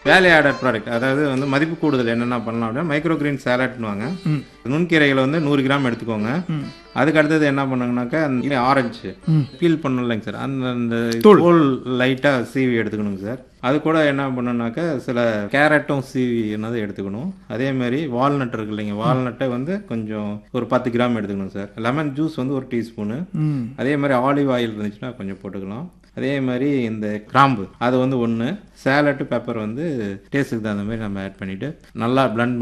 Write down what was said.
value added product அதாவது வந்து மதிப்பு கூடுதல் என்னென்ன பண்ணலாம் அப்படின்னா மைக்ரோ கிரீன் சேலட்னுவாங்க நுண்கீரைகளை வந்து நூறு கிராம் எடுத்துக்கோங்க அதுக்கு அடுத்தது என்ன பண்ணுங்கனாக்கா அந்த ஆரஞ்சு பீல் பண்ணணும் இல்லைங்க சார் அந்த அந்த தோல் லைட்டாக சீவி எடுத்துக்கணுங்க சார் அது கூட என்ன பண்ணணும்னாக்கா சில கேரட்டும் சீவி என்னது எடுத்துக்கணும் அதே மாதிரி வால்நட் இருக்கு இல்லைங்க வால்நட்டை வந்து கொஞ்சம் ஒரு பத்து கிராம் எடுத்துக்கணும் சார் லெமன் ஜூஸ் வந்து ஒரு டீஸ்பூனு ம் அதே மாதிரி ஆலிவ் ஆயில் இருந்துச்சுன்னா கொஞ்சம் போட்டுக்கலாம் அதே மாதிரி இந்த கிராம்பு அது வந்து ஒன்று சேலட்டு பெப்பர் வந்து டேஸ்ட்டுக்கு தகுந்த மாதிரி நம்ம ஆட் பண்ணிவிட்டு நல்லா blend